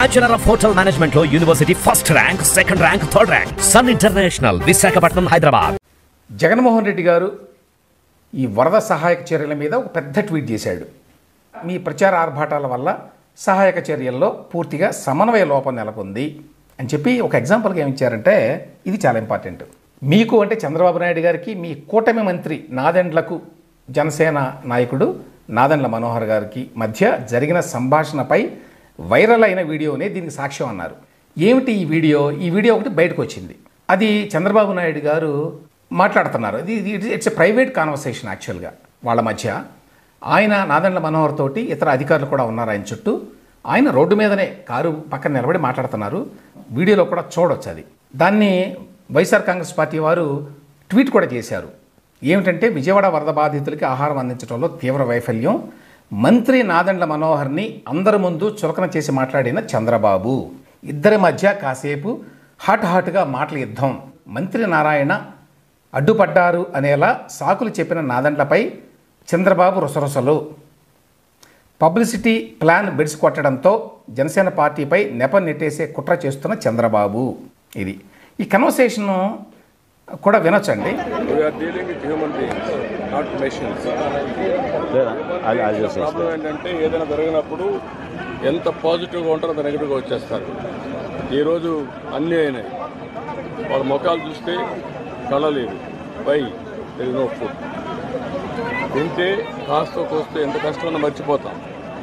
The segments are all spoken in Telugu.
బ్యాచులర్ ఆఫ్ హోటల్ మేనేజ్మెంట్ లో university first rank second rank third rank Sun International Visakhapatnam Hyderabad Jaganmohan Reddy garu ఈ వరద సహాయక చర్యల మీద ఒక పెద్ద ట్వీట్ చేశాడు మీ ప్రచార ఆర్భాటాల వల్ల సహాయక చర్యల్లో పూర్తిగా సమన్వయ లోపం నెలకొంది అని చెప్పి ఒక ఎగ్జాంపుల్గా ఏమి ఇచ్చారంటే ఇది చాలా ఇంపార్టెంట్ మీకు అంటే చంద్రబాబు నాయుడు గారికి మీ కూటమి మంత్రి నాదెండ్లకు జనసేన నాయకుడు నాదెండ్ల మనోహర్ గారికి మధ్య జరిగిన సంభాషణపై వైరల్ అయిన వీడియోనే దీనికి సాక్ష్యం అన్నారు ఏమిటి ఈ వీడియో ఈ వీడియో ఒకటి బయటకు వచ్చింది అది చంద్రబాబు నాయుడు గారు మాట్లాడుతున్నారు ఇది ఇట్స్ ఎ ప్రైవేట్ కాన్వర్సేషన్ యాక్చువల్గా వాళ్ళ మధ్య ఆయన నాదెండ్ల మనోహర్ తోటి ఇతర అధికారులు కూడా ఉన్నారు ఆయన చుట్టూ ఆయన రోడ్డు మీదనే కారు పక్కన నిలబడి మాట్లాడుతున్నారు వీడియోలో కూడా చూడొచ్చు అది దాన్ని వైఎస్ఆర్ కాంగ్రెస్ పార్టీ వారు ట్వీట్ కూడా చేశారు ఏమిటంటే విజయవాడ వరద బాధితులకి ఆహారం అందించడంలో తీవ్ర వైఫల్యం మంత్రి నాదెండ్ల మనోహర్ని అందరి ముందు చులకన చేసి మాట్లాడిన చంద్రబాబు ఇద్దరి మధ్య కాసేపు హాట్ హాట్గా మాటల యుద్ధం మంత్రి నారాయణ అడ్డుపడ్డారు అనేలా సాకులు చెప్పిన నాదెండ్లపై చంద్రబాబు రుసరుసలు పబ్లిసిటీ ప్లాన్ బెడిసి కొట్టడంతో జనసేన పార్టీపై నెప నెట్టేసే కుట్ర చేస్తున్న చంద్రబాబు ఇది ఈ కన్వర్సేషన్ కూడా వినొచ్చండి We are dealing with human beings, not machines. లేదా అది అది చేసేస్తా ప్రాబ్లం ఏంటంటే ఏదైనా జరిగినప్పుడు ఎంత పాజిటివ్గా ఉంటారో అంత నెగిటివ్గా వచ్చేస్తారు ఈరోజు అన్నీ అయినాయి వాళ్ళ ముఖాలు చూస్తే కళ లేదు వై దెర్ నో ఫుడ్ తింటే కాస్త కోస్తే ఎంత కష్టమన్నా మర్చిపోతాం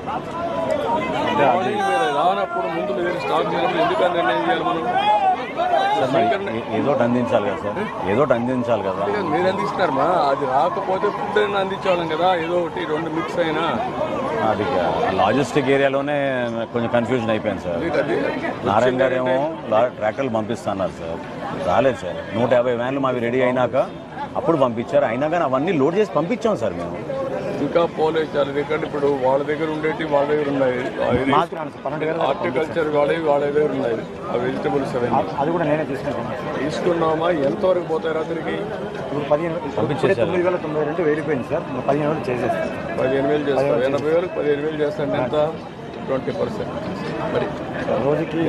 మార్నింగ్ మీరు రానప్పుడు ముందు మీరు స్టార్ట్ చేసినప్పుడు ఎందుకని నిర్ణయం చేయాలి మనం మీకన్నా- ఏ- ఏదో ఒకటి అందించాలి కదా సార్ ఏదో ఒకటి అందించాలి కదా అందుకని మీరు అందిస్తున్నారు మా అది రాకపోతే ఫుడ్ అయినా అందించేవాళ్ళం కదా ఏదో ఒకటి రెండు మిక్స్ అయినా అది లాజిస్టిక్ ఏరియాలోనే కొంచెం కన్ఫ్యూజన్ అయిపోయింది సార్ మీకు అది నారాయణ గారు ఏమో లా- ట్రాక్టర్లు పంపిస్తున్నారు సార్ రాలేదు సార్ నూట యాభై వ్యాన్లు మావి రెడీ అయినాక అప్పుడు పంపించారు అయినా కానీ అవన్నీ లోడ్ చేసి పంపించాం సార్ మేము ఇంకా పోలేదు చాలా ఎందుకంటే ఇప్పుడు వాళ్ళ దగ్గర ఉండేటి వాళ్ళ దగ్గర ఉన్నాయి హార్టికల్చర్ వాళ్ళవి వాళ్ళ దగ్గర ఉన్నాయి ఆ వెజిటబుల్స్ అవన్నీ అది కూడా నేనే తీసుకుంటాను తీసుకున్నామా ఎంతవరకు పోతాయి రాత్రికి ఇప్పుడు పదిహేను పంపించేశారు. ఇప్పుడే తొమ్మిది వేల తొంభై రెండు వెళ్ళిపోయింది సార్ ఇప్పుడు పదిహేను వేలు చేసేస్తాను పదిహేను వేలు చేస్తారు ఎనభై వేలకు పదిహేను వేలు చేస్తాండి ఎంత ట్వంటీ పర్సెంట్ మరి రోజుకి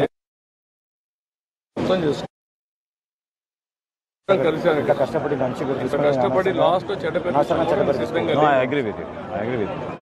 మొత్తం చేసుకో కలిసాను ఇంత కష్టపడి మంచి ఇంత కష్టపడి లాస్ట్ చెడ్డ పేరు సిద్ధంగా I agree with I agree with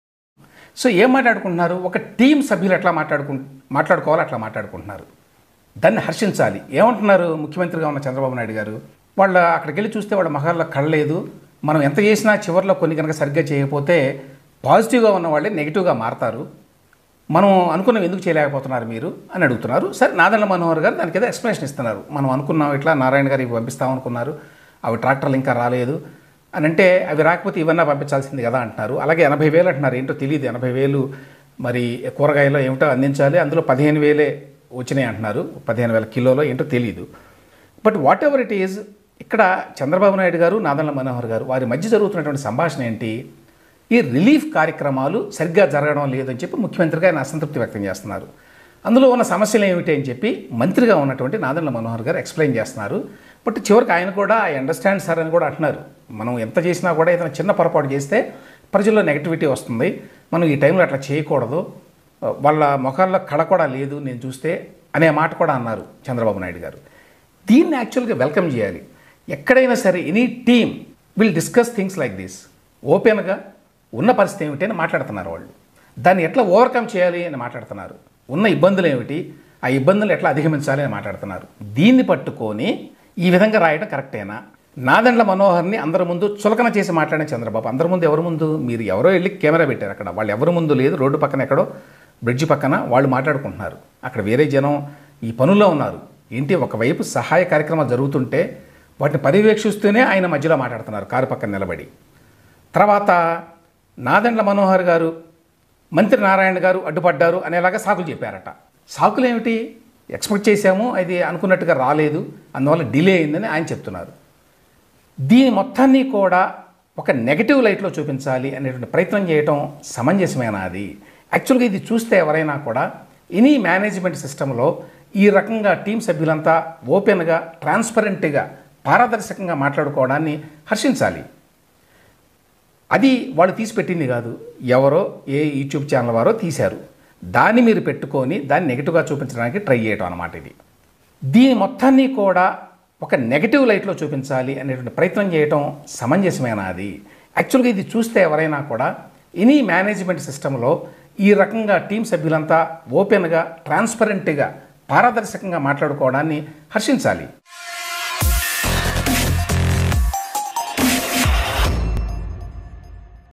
so ఏం మాట్లాడుకుంటున్నారు ఒక టీం సభ్యులు ఎట్లా మాట్లాడుకు మాట్లాడుకోవాలో అట్లా మాట్లాడుకుంటున్నారు దాన్ని హర్షించాలి ఏమంటున్నారు ముఖ్యమంత్రిగా ఉన్న చంద్రబాబు నాయుడు గారు వాళ్ళ అక్కడికి వెళ్ళి చూస్తే వాళ్ళ మహాల్లో కళ్ళలేదు మనం ఎంత చేసినా చివరిలో కొన్ని కనుక సరిగ్గా చేయకపోతే పాజిటివ్గా ఉన్న వాళ్ళే నెగిటివ్గా మారతారు మనం అనుకున్నాం ఎందుకు చేయలేకపోతున్నారు మీరు అని అడుగుతున్నారు సరే నాదెండ్ల మనోహర్ గారు దానికి ఏదో ఎక్స్ప్లెనేషన్ ఇస్తున్నారు మనం అనుకున్నాం ఇట్లా నారాయణ గారు ఇవి పంపిస్తాం అనుకున్నారు అవి ట్రాక్టర్లు ఇంకా రాలేదు అని అంటే అవి రాకపోతే ఇవన్నా పంపించాల్సింది కదా అంటున్నారు అలాగే ఎనభై వేలు అంటున్నారు ఏంటో తెలియదు ఎనభై వేలు మరి కూరగాయలు ఏమిటో అందించాలి అందులో పదిహేను వేలే వచ్చినాయి అంటున్నారు పదిహేను వేల కిలోలో ఏంటో తెలియదు but whatever it is ఇక్కడ చంద్రబాబు నాయుడు గారు నాదెండ్ల మనోహర్ గారు వారి మధ్య జరుగుతున్నటువంటి సంభాషణ ఏంటి ఈ రిలీఫ్ కార్యక్రమాలు సరిగ్గా జరగడం లేదని చెప్పి ముఖ్యమంత్రిగా ఆయన అసంతృప్తి వ్యక్తం చేస్తున్నారు అందులో ఉన్న సమస్యలు ఏమిటి అని చెప్పి మంత్రిగా ఉన్నటువంటి నాదెండ్ల మనోహర్ గారు ఎక్స్ప్లెయిన్ చేస్తున్నారు బట్ చివరికి ఆయన కూడా ఐ అండర్స్టాండ్ సార్ అని కూడా అంటున్నారు మనం ఎంత చేసినా కూడా ఏదైనా చిన్న పొరపాటు చేస్తే ప్రజల్లో నెగటివిటీ వస్తుంది మనం ఈ టైంలో అట్లా చేయకూడదు వాళ్ళ ముఖాల్లో కళ కూడా లేదు నేను చూస్తే అనే మాట కూడా అన్నారు చంద్రబాబు నాయుడు గారు దీన్ని యాక్చువల్గా వెల్కమ్ చేయాలి ఎక్కడైనా సరే any team will discuss things like this ఓపెన్గా ఉన్న పరిస్థితి ఏమిటి అని మాట్లాడుతున్నారు వాళ్ళు దాన్ని ఎట్లా ఓవర్కమ్ చేయాలి అని మాట్లాడుతున్నారు ఉన్న ఇబ్బందులు ఏమిటి ఆ ఇబ్బందులు ఎట్లా అధిగమించాలి అని మాట్లాడుతున్నారు దీన్ని పట్టుకొని ఈ విధంగా రాయడం కరెక్టేనా నాదెండ్ల మనోహర్ని అందరి ముందు చులకన చేసి మాట్లాడిన చంద్రబాబు అందరి ముందు ఎవరి ముందు మీరు ఎవరో వెళ్ళి కెమెరా పెట్టారు అక్కడ వాళ్ళు ఎవరి ముందు లేదు రోడ్డు పక్కన ఎక్కడో బ్రిడ్జ్ పక్కన వాళ్ళు మాట్లాడుకుంటున్నారు అక్కడ వేరే జనం ఈ పనుల్లో ఉన్నారు ఏంటి ఒకవైపు సహాయ కార్యక్రమాలు జరుగుతుంటే వాటిని పర్యవేక్షిస్తూనే ఆయన మధ్యలో మాట్లాడుతున్నారు కారు పక్కన నిలబడి తర్వాత నాదెండ్ల మనోహర్ గారు మంత్రి నారాయణ గారు అడ్డుపడ్డారు అనేలాగా సాకులు చెప్పారట సాకులు ఏమిటి ఎక్స్పెక్ట్ చేశాము అది అనుకున్నట్టుగా రాలేదు అందువల్ల డిలే అయిందని ఆయన చెప్తున్నారు దీని మొత్తాన్ని కూడా ఒక నెగటివ్ లైట్లో చూపించాలి అనేటువంటి ప్రయత్నం చేయటం సమంజసమేనా అది యాక్చువల్గా ఇది చూస్తే ఎవరైనా కూడా ఎనీ మేనేజ్మెంట్ సిస్టంలో ఈ రకంగా టీం సభ్యులంతా ఓపెన్గా ట్రాన్స్పరెంట్గా పారదర్శకంగా మాట్లాడుకోవడాన్ని హర్షించాలి అది వాళ్ళు తీసి పెట్టింది కాదు ఎవరో ఏ యూట్యూబ్ ఛానల్ వారో తీశారు దాన్ని మీరు పెట్టుకొని దాన్ని నెగిటివ్గా చూపించడానికి ట్రై చేయడం అన్నమాట ఇది దీని మొత్తాన్ని కూడా ఒక నెగటివ్ లైట్లో చూపించాలి అనేటువంటి ప్రయత్నం చేయటం సమంజసమేనా అది యాక్చువల్గా ఇది చూస్తే ఎవరైనా కూడా ఎనీ మేనేజ్మెంట్ సిస్టంలో ఈ రకంగా టీం సభ్యులంతా ఓపెన్గా ట్రాన్స్పరెంట్గా పారదర్శకంగా మాట్లాడుకోవడాన్ని హర్షించాలి